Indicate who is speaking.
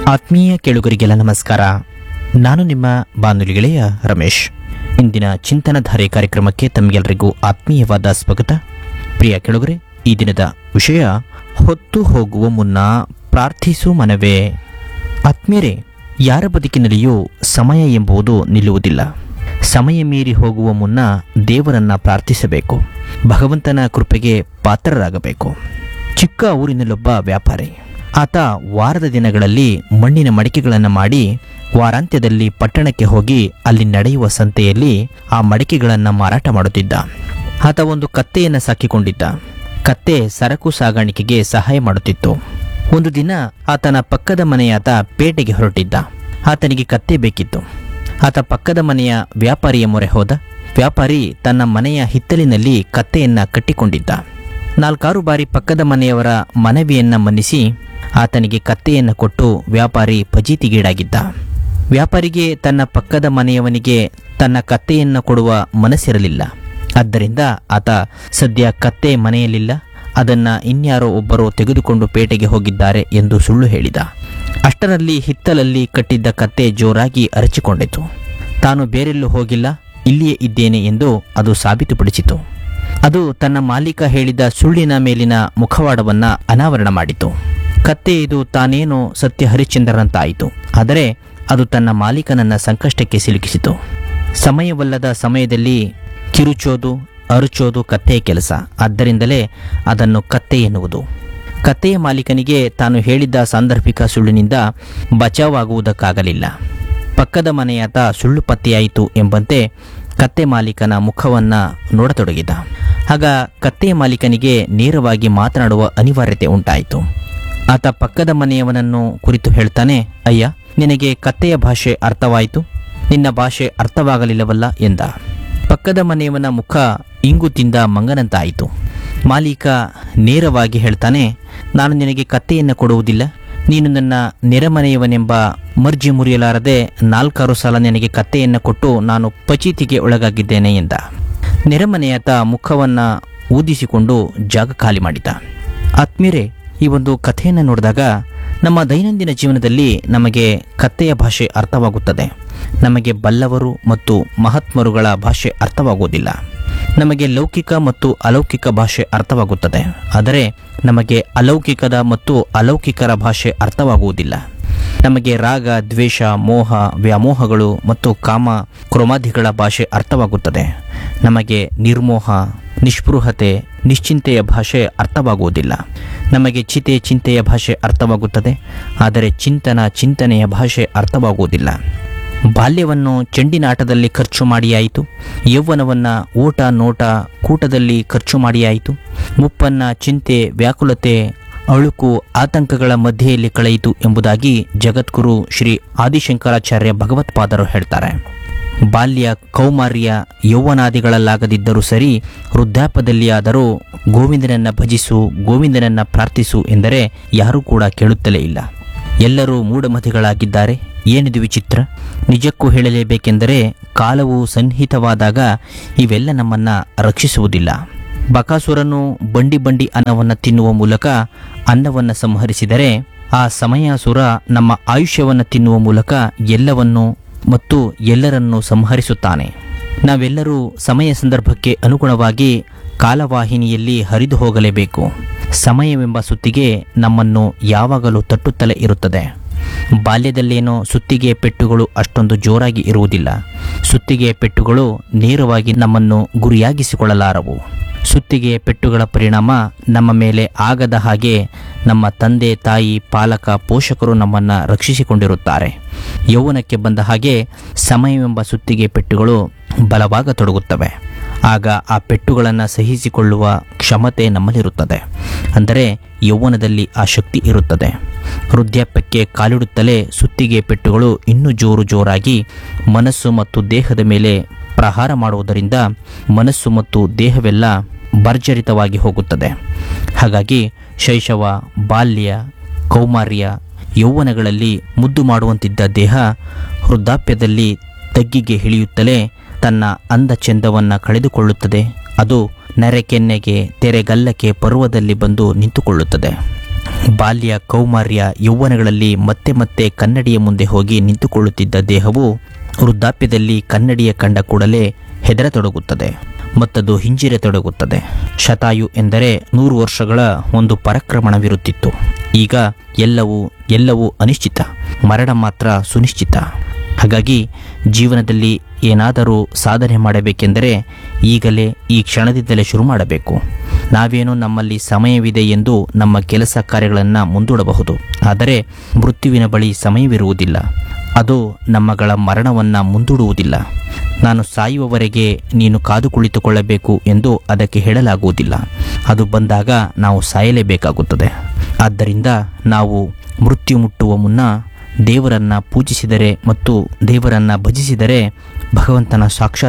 Speaker 1: ಆತ್ಮೀಯ ಕೇಳುಗರಿಗೆಲ್ಲ ನಮಸ್ಕಾರ ನಾನು ನಿಮ್ಮ ಬಾನುಲಿ ಗೆಳೆಯ ರಮೇಶ್ ಇಂದಿನ ಚಿಂತನಧಾರೆ ಕಾರ್ಯಕ್ರಮಕ್ಕೆ ತಮಗೆಲ್ಲರಿಗೂ ಆತ್ಮೀಯವಾದ ಸ್ವಾಗತ ಪ್ರಿಯ ಕೇಳುಗರೆ ಈ ದಿನದ ವಿಷಯ ಹೊತ್ತು ಹೋಗುವ ಮುನ್ನ ಪ್ರಾರ್ಥಿಸು ಮನವೇ ಆತ್ಮೀಯರೇ ಯಾರ ಬದುಕಿನಲ್ಲಿಯೂ ಸಮಯ ಎಂಬುದು ನಿಲ್ಲುವುದಿಲ್ಲ ಸಮಯ ಮೀರಿ ಹೋಗುವ ಮುನ್ನ ದೇವರನ್ನ ಪ್ರಾರ್ಥಿಸಬೇಕು ಭಗವಂತನ ಕೃಪೆಗೆ ಪಾತ್ರರಾಗಬೇಕು ಚಿಕ್ಕ ಊರಿನಲ್ಲೊಬ್ಬ ವ್ಯಾಪಾರಿ ಆತ ವಾರದ ದಿನಗಳಲ್ಲಿ ಮಣ್ಣಿನ ಮಡಿಕೆಗಳನ್ನು ಮಾಡಿ ವಾರಾಂತ್ಯದಲ್ಲಿ ಪಟ್ಟಣಕ್ಕೆ ಹೋಗಿ ಅಲ್ಲಿ ನಡೆಯುವ ಸಂತೆಯಲ್ಲಿ ಆ ಮಡಿಕೆಗಳನ್ನು ಮಾರಾಟ ಮಾಡುತ್ತಿದ್ದ ಆತ ಒಂದು ಕತ್ತೆಯನ್ನು ಸಾಕಿಕೊಂಡಿದ್ದ ಕತ್ತೆ ಸರಕು ಸಾಗಾಣಿಕೆಗೆ ಸಹಾಯ ಮಾಡುತ್ತಿತ್ತು ಒಂದು ದಿನ ಆತನ ಪಕ್ಕದ ಮನೆಯಾತ ಪೇಟೆಗೆ ಹೊರಟಿದ್ದ ಆತನಿಗೆ ಕತ್ತೆ ಬೇಕಿತ್ತು ಆತ ಪಕ್ಕದ ಮನೆಯ ವ್ಯಾಪಾರಿಯ ಮೊರೆ ಹೋದ ವ್ಯಾಪಾರಿ ತನ್ನ ಮನೆಯ ಹಿತ್ತಲಿನಲ್ಲಿ ಕತ್ತೆಯನ್ನ ಕಟ್ಟಿಕೊಂಡಿದ್ದ ನಾಲ್ಕಾರು ಬಾರಿ ಪಕ್ಕದ ಮನೆಯವರ ಮನವಿಯನ್ನ ಮನ್ನಿಸಿ ಆತನಿಗೆ ಕತ್ತೆಯನ್ನು ಕೊಟ್ಟು ವ್ಯಾಪಾರಿ ಫಜೀತಿಗೀಡಾಗಿದ್ದ ವ್ಯಾಪಾರಿಗೆ ತನ್ನ ಪಕ್ಕದ ಮನೆಯವನಿಗೆ ತನ್ನ ಕತ್ತೆಯನ್ನು ಕೊಡುವ ಮನಸ್ಸಿರಲಿಲ್ಲ ಆದ್ದರಿಂದ ಆತ ಸದ್ಯ ಕತ್ತೆ ಮನೆಯಲ್ಲಿಲ್ಲ ಅದನ್ನ ಇನ್ಯಾರೋ ಒಬ್ಬರು ತೆಗೆದುಕೊಂಡು ಪೇಟೆಗೆ ಹೋಗಿದ್ದಾರೆ ಎಂದು ಸುಳ್ಳು ಹೇಳಿದ ಅಷ್ಟರಲ್ಲಿ ಹಿತ್ತಲಲ್ಲಿ ಕಟ್ಟಿದ್ದ ಕತ್ತೆ ಜೋರಾಗಿ ಅರಚಿಕೊಂಡಿತು ತಾನು ಬೇರೆಲ್ಲೂ ಹೋಗಿಲ್ಲ ಇಲ್ಲಿಯೇ ಇದ್ದೇನೆ ಎಂದು ಅದು ಸಾಬೀತುಪಡಿಸಿತು ಅದು ತನ್ನ ಮಾಲೀಕ ಹೇಳಿದ ಸುಳ್ಳಿನ ಮೇಲಿನ ಮುಖವಾಡವನ್ನ ಅನಾವರಣ ಮಾಡಿತು ಕತ್ತೆ ಇದು ತಾನೇನೋ ಸತ್ಯ ಹರಿಶ್ಚಂದ್ರನಂತಾಯಿತು ಆದರೆ ಅದು ತನ್ನ ಮಾಲೀಕನನ್ನ ಸಂಕಷ್ಟಕ್ಕೆ ಸಿಲುಕಿಸಿತು ಸಮಯವಲ್ಲದ ಸಮಯದಲ್ಲಿ ಕಿರುಚೋದು ಅರುಚೋದು ಕತ್ತೆಯ ಕೆಲಸ ಆದ್ದರಿಂದಲೇ ಅದನ್ನು ಕತ್ತೆ ಎನ್ನುವುದು ಕತ್ತೆಯ ಮಾಲೀಕನಿಗೆ ತಾನು ಹೇಳಿದ್ದ ಸಾಂದರ್ಭಿಕ ಸುಳ್ಳಿನಿಂದ ಬಚಾವಾಗುವುದಕ್ಕಾಗಲಿಲ್ಲ ಪಕ್ಕದ ಮನೆಯಾತ ಸುಳ್ಳು ಪತ್ತೆಯಾಯಿತು ಎಂಬಂತೆ ಕತ್ತೆ ಮಾಲೀಕನ ಮುಖವನ್ನ ನೋಡತೊಡಗಿದ ಆಗ ಕತ್ತೆಯ ಮಾಲೀಕನಿಗೆ ನೇರವಾಗಿ ಮಾತನಾಡುವ ಅನಿವಾರ್ಯತೆ ಉಂಟಾಯಿತು ಆತ ಪಕ್ಕದ ಮನೆಯವನನ್ನು ಕುರಿತು ಹೇಳ್ತಾನೆ ಅಯ್ಯ ನಿನಗೆ ಕತ್ತೆಯ ಭಾಷೆ ಅರ್ಥವಾಯಿತು ನಿನ್ನ ಭಾಷೆ ಅರ್ಥವಾಗಲಿಲ್ಲವಲ್ಲ ಎಂದ ಪಕ್ಕದ ಮನೆಯವನ ಮುಖ ಇಂಗು ತಿಂದ ಮಂಗನಂತಾಯಿತು ಮಾಲೀಕ ನೇರವಾಗಿ ಹೇಳ್ತಾನೆ ನಾನು ನಿನಗೆ ಕತ್ತೆಯನ್ನು ಕೊಡುವುದಿಲ್ಲ ನೀನು ನನ್ನ ನೆರೆಮನೆಯವನೆಂಬ ಮರ್ಜಿ ಮುರಿಯಲಾರದೆ ನಾಲ್ಕಾರು ಸಲ ನಿನಗೆ ಕತ್ತೆಯನ್ನು ಕೊಟ್ಟು ನಾನು ಪಚೀತಿಗೆ ಒಳಗಾಗಿದ್ದೇನೆ ಎಂದ ನೆರೆಮನೆಯಾತ ಮುಖವನ್ನ ಊದಿಸಿಕೊಂಡು ಜಾಗ ಖಾಲಿ ಮಾಡಿದ ಆತ್ಮೀಯರೇ ಈ ಒಂದು ಕಥೆಯನ್ನು ನೋಡಿದಾಗ ನಮ್ಮ ದೈನಂದಿನ ಜೀವನದಲ್ಲಿ ನಮಗೆ ಕತ್ತೆಯ ಭಾಷೆ ಅರ್ಥವಾಗುತ್ತದೆ ನಮಗೆ ಬಲ್ಲವರು ಮತ್ತು ಮಹಾತ್ಮರುಗಳ ಭಾಷೆ ಅರ್ಥವಾಗುವುದಿಲ್ಲ ನಮಗೆ ಲೌಕಿಕ ಮತ್ತು ಅಲೌಕಿಕ ಭಾಷೆ ಅರ್ಥವಾಗುತ್ತದೆ ಆದರೆ ನಮಗೆ ಅಲೌಕಿಕದ ಮತ್ತು ಅಲೌಕಿಕರ ಭಾಷೆ ಅರ್ಥವಾಗುವುದಿಲ್ಲ ನಮಗೆ ರಾಗ ದ್ವೇಷ ಮೋಹ ವ್ಯಾಮೋಹಗಳು ಮತ್ತು ಕಾಮ ಕ್ರೋಮಾದಿಗಳ ಭಾಷೆ ಅರ್ಥವಾಗುತ್ತದೆ ನಮಗೆ ನಿರ್ಮೋಹ ನಿಸ್ಪೃಹತೆ ನಿಶ್ಚಿಂತೆಯ ಭಾಷೆ ಅರ್ಥವಾಗುವುದಿಲ್ಲ ನಮಗೆ ಚಿತೆ ಚಿಂತೆಯ ಭಾಷೆ ಅರ್ಥವಾಗುತ್ತದೆ ಆದರೆ ಚಿಂತನ ಚಿಂತನೆಯ ಭಾಷೆ ಅರ್ಥವಾಗುವುದಿಲ್ಲ ಬಾಲ್ಯವನ್ನು ಚೆಂಡಿನಾಟದಲ್ಲಿ ಖರ್ಚು ಮಾಡಿಯಾಯಿತು ಯೌವನವನ್ನ ಓಟ ನೋಟ ಕೂಟದಲ್ಲಿ ಖರ್ಚು ಮಾಡಿಯಾಯಿತು ಮುಪ್ಪನ್ನ ಚಿಂತೆ ವ್ಯಾಕುಲತೆ ಅಳುಕು ಆತಂಕಗಳ ಮಧ್ಯೆಯಲ್ಲಿ ಕಳೆಯಿತು ಎಂಬುದಾಗಿ ಜಗದ್ಗುರು ಶ್ರೀ ಆದಿಶಂಕರಾಚಾರ್ಯ ಭಗವತ್ಪಾದರು ಹೇಳ್ತಾರೆ ಬಾಲ್ಯ ಕೌಮಾರ್ಯ ಯೌವನಾದಿಗಳಲ್ಲಾಗದಿದ್ದರೂ ಸರಿ ವೃದ್ಧಾಪದಲ್ಲಿಯಾದರೂ ಗೋವಿಂದನನ್ನ ಭಜಿಸು ಗೋವಿಂದನನ್ನ ಪ್ರಾರ್ಥಿಸು ಎಂದರೆ ಯಾರೂ ಕೂಡ ಕೇಳುತ್ತಲೇ ಇಲ್ಲ ಎಲ್ಲರೂ ಮೂಢಮತಿಗಳಾಗಿದ್ದಾರೆ ಏನಿದು ವಿಚಿತ್ರ ನಿಜಕ್ಕೂ ಹೇಳಲೇಬೇಕೆಂದರೆ ಕಾಲವು ಸನ್ನಿಹಿತವಾದಾಗ ಇವೆಲ್ಲ ನಮ್ಮನ್ನ ರಕ್ಷಿಸುವುದಿಲ್ಲ ಬಕಾಸುರನು ಬಂಡಿ ಬಂಡಿ ಅನ್ನವನ್ನು ತಿನ್ನುವ ಮೂಲಕ ಅನ್ನವನ್ನು ಸಂಹರಿಸಿದರೆ ಆ ಸಮಯಾಸುರ ನಮ್ಮ ಆಯುಷ್ಯವನ್ನು ತಿನ್ನುವ ಮೂಲಕ ಎಲ್ಲವನ್ನು ಮತ್ತು ಎಲ್ಲರನ್ನೂ ಸಂಹರಿಸುತ್ತಾನೆ ನಾವೆಲ್ಲರೂ ಸಮಯ ಸಂದರ್ಭಕ್ಕೆ ಅನುಗುಣವಾಗಿ ಕಾಲವಾಹಿನಿಯಲ್ಲಿ ಹರಿದು ಹೋಗಲೇಬೇಕು ಸಮಯವೆಂಬ ಸುತ್ತಿಗೆ ನಮ್ಮನ್ನು ಯಾವಾಗಲೂ ತಟ್ಟುತ್ತಲೇ ಇರುತ್ತದೆ ಬಾಲ್ಯದಲ್ಲೇನೋ ಸುತ್ತಿಗೆ ಪೆಟ್ಟುಗಳು ಅಷ್ಟೊಂದು ಜೋರಾಗಿ ಇರುವುದಿಲ್ಲ ಸುತ್ತಿಗೆ ಪೆಟ್ಟುಗಳು ನೇರವಾಗಿ ನಮ್ಮನ್ನು ಗುರಿಯಾಗಿಸಿಕೊಳ್ಳಲಾರವು ಸುತ್ತಿಗೆ ಪೆಟ್ಟುಗಳ ಪರಿಣಾಮ ನಮ್ಮ ಮೇಲೆ ಆಗದ ಹಾಗೆ ನಮ್ಮ ತಂದೆ ತಾಯಿ ಪಾಲಕ ಪೋಷಕರು ನಮ್ಮನ್ನು ರಕ್ಷಿಸಿಕೊಂಡಿರುತ್ತಾರೆ ಯೌವನಕ್ಕೆ ಬಂದ ಹಾಗೆ ಸಮಯವೆಂಬ ಸುತ್ತಿಗೆ ಪೆಟ್ಟುಗಳು ಬಲವಾಗತೊಡಗುತ್ತವೆ ಆಗ ಆ ಪೆಟ್ಟುಗಳನ್ನು ಸಹಿಸಿಕೊಳ್ಳುವ ಕ್ಷಮತೆ ನಮ್ಮಲ್ಲಿರುತ್ತದೆ ಅಂದರೆ ಯೌವನದಲ್ಲಿ ಆ ಶಕ್ತಿ ಇರುತ್ತದೆ ವೃದ್ಧಾಪ್ಯಕ್ಕೆ ಕಾಲಿಡುತ್ತಲೇ ಸುತ್ತಿಗೆ ಪೆಟ್ಟುಗಳು ಇನ್ನೂ ಜೋರು ಜೋರಾಗಿ ಮನಸ್ಸು ಮತ್ತು ದೇಹದ ಮೇಲೆ ಪ್ರಹಾರ ಮಾಡುವುದರಿಂದ ಮನಸ್ಸು ಮತ್ತು ದೇಹವೆಲ್ಲ ಭರ್ಜರಿತವಾಗಿ ಹೋಗುತ್ತದೆ ಹಾಗಾಗಿ ಶೈಶವ ಬಾಲ್ಯ ಕೌಮಾರ್ಯ ಯೌವನಗಳಲ್ಲಿ ಮುದ್ದು ಮಾಡುವಂತಿದ್ದ ದೇಹ ವೃದ್ಧಾಪ್ಯದಲ್ಲಿ ತಗ್ಗಿಗೆ ಇಳಿಯುತ್ತಲೇ ತನ್ನ ಅಂದ ಚೆಂದವನ್ನು ಕಳೆದುಕೊಳ್ಳುತ್ತದೆ ಅದು ನೆರೆಕೆನ್ನೆಗೆ ತೆರೆಗಲ್ಲಕ್ಕೆ ಪರ್ವದಲ್ಲಿ ಬಂದು ನಿಂತುಕೊಳ್ಳುತ್ತದೆ ಬಾಲ್ಯ ಕೌಮಾರ್ಯ ಯೌವನಗಳಲ್ಲಿ ಮತ್ತೆ ಮತ್ತೆ ಕನ್ನಡಿಯ ಮುಂದೆ ಹೋಗಿ ನಿಂತುಕೊಳ್ಳುತ್ತಿದ್ದ ದೇಹವು ವೃದ್ಧಾಪ್ಯದಲ್ಲಿ ಕನ್ನಡಿಯ ಕಂಡ ಕೂಡಲೇ ಹೆದರತೊಡಗುತ್ತದೆ ಮತ್ತದು ಹಿಂಜಿರತೊಡಗುತ್ತದೆ ಶತಾಯು ಎಂದರೆ ನೂರು ವರ್ಷಗಳ ಒಂದು ಪರಕ್ರಮಣವಿರುತ್ತಿತ್ತು ಈಗ ಎಲ್ಲವೂ ಎಲ್ಲವೂ ಅನಿಶ್ಚಿತ ಮರಣ ಮಾತ್ರ ಸುನಿಶ್ಚಿತ ಹಾಗಾಗಿ ಜೀವನದಲ್ಲಿ ಏನಾದರೂ ಸಾಧನೆ ಮಾಡಬೇಕೆಂದರೆ ಈಗಲೇ ಈ ಕ್ಷಣದಿಂದಲೇ ಶುರು ಮಾಡಬೇಕು ನಾವೇನೋ ನಮ್ಮಲ್ಲಿ ಸಮಯವಿದೆ ಎಂದು ನಮ್ಮ ಕೆಲಸ ಕಾರ್ಯಗಳನ್ನು ಮುಂದೂಡಬಹುದು ಆದರೆ ಮೃತ್ಯುವಿನ ಬಳಿ ಸಮಯವಿರುವುದಿಲ್ಲ ಅದು ನಮ್ಮಗಳ ಮರಣವನ್ನು ಮುಂದೂಡುವುದಿಲ್ಲ ನಾನು ಸಾಯುವವರೆಗೆ ನೀನು ಕಾದು ಕುಳಿತುಕೊಳ್ಳಬೇಕು ಎಂದು ಅದಕ್ಕೆ ಹೇಳಲಾಗುವುದಿಲ್ಲ ಅದು ಬಂದಾಗ ನಾವು ಸಾಯಲೇಬೇಕಾಗುತ್ತದೆ ಆದ್ದರಿಂದ ನಾವು ಮೃತ್ಯು ಮುಟ್ಟುವ ಮುನ್ನ ದೇವರನ್ನ ಪೂಜಿಸಿದರೆ ಮತ್ತು ದೇವರನ್ನ ಭಜಿಸಿದರೆ ಭಗವಂತನ ಸಾಕ್ಷಾತ್